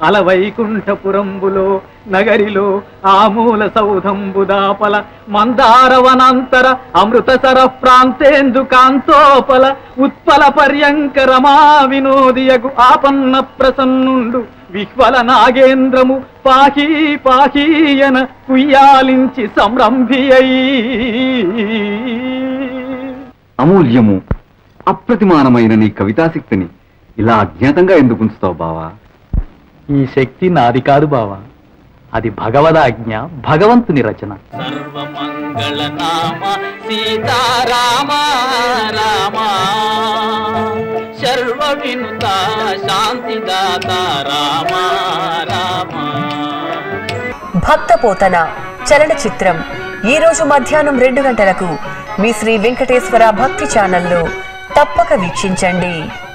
అలవైకుంఠపురంబులో నగరిలో ఆమూల సౌధంబుదాపల మందారవనంతర అమృతసర ప్రాంతేందు కాంతోపల ఉత్పల పర్యంకరమా వినోదియగు ఆపన్న ప్రసన్నుండు విహ్వల నాగేంద్రము పాహీ పాహీయన కుయ్యాలించి సంరంభియై అమూల్యము అప్రతిమానమైన నీ కవితాశక్తిని ఇలా అజ్ఞాతంగా ఎందుకు ఉంచుతావు బావా ఈ శక్తి నాది కాదు బావా అది భగవదాజ్ఞ భగవంతుని రచన సర్వమంగళ నామ సీతారామ రామ సర్వ వినుత శాంతిదాత రామ రామ భక్త పోతన చలనచిత్రం ఈ రోజు మధ్యాహ్నం రెండు గంటలకు మీ శ్రీ వెంకటేశ్వర భక్తి ఛానల్లో తప్పక వీక్షించండి